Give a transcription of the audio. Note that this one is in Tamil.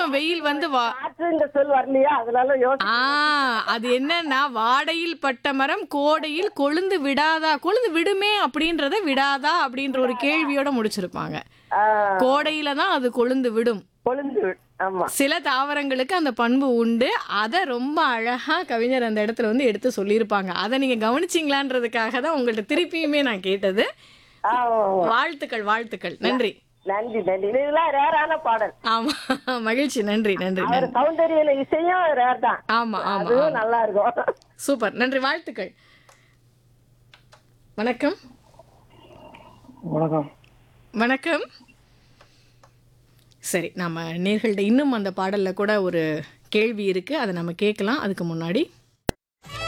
கொஞ்சம் வெயில் வந்து வா காற்றுங்க சொல் வரலையா அதனால யோசி ஆ அது என்னன்னா வாடையில் பட்ட மரம் கோடையில் கொழுந்து விடாதா கொழுந்து விடுமே அப்படின்றத விடாதா அப்படின்ற ஒரு கேள்வியோட முடிச்சிருப்பாங்க ஆ, கோடையில தான் அது கொழுந்து விடும் கொழுந்து விடு. ஆமா சில தாவரங்களுக்கு அந்த பண்பு உண்டு அதை ரொம்ப அழகா கவிஞர் அந்த இடத்துல வந்து எடுத்து சொல்லியிருப்பாங்க அதை நீங்க கவனிச்சிங்களான்றதுக்காக தான் உங்கள்ட்ட திருப்பியுமே நான் கேட்டது ஆ, வாழ்த்துக்கள் வாழ்த்துக்கள் நன்றி நன்றி நன்றி இதெல்லாம் ரேரான பாடல் ஆமா மகிழ்ச்சி நன்றி நன்றி அவர் நன்றி சௌந்தர்யில இசையும் ரேர் தான் ஆமா ஆமா அதுவும் நல்லா இருக்கும் சூப்பர் நன்றி வாழ்த்துக்கள் வணக்கம் வணக்கம் வணக்கம் சரி நம்ம நேர்கள்ட்ட இன்னும் அந்த பாடல்ல கூட ஒரு கேள்வி இருக்கு அதை நம்ம கேட்கலாம் அதுக்கு முன்னாடி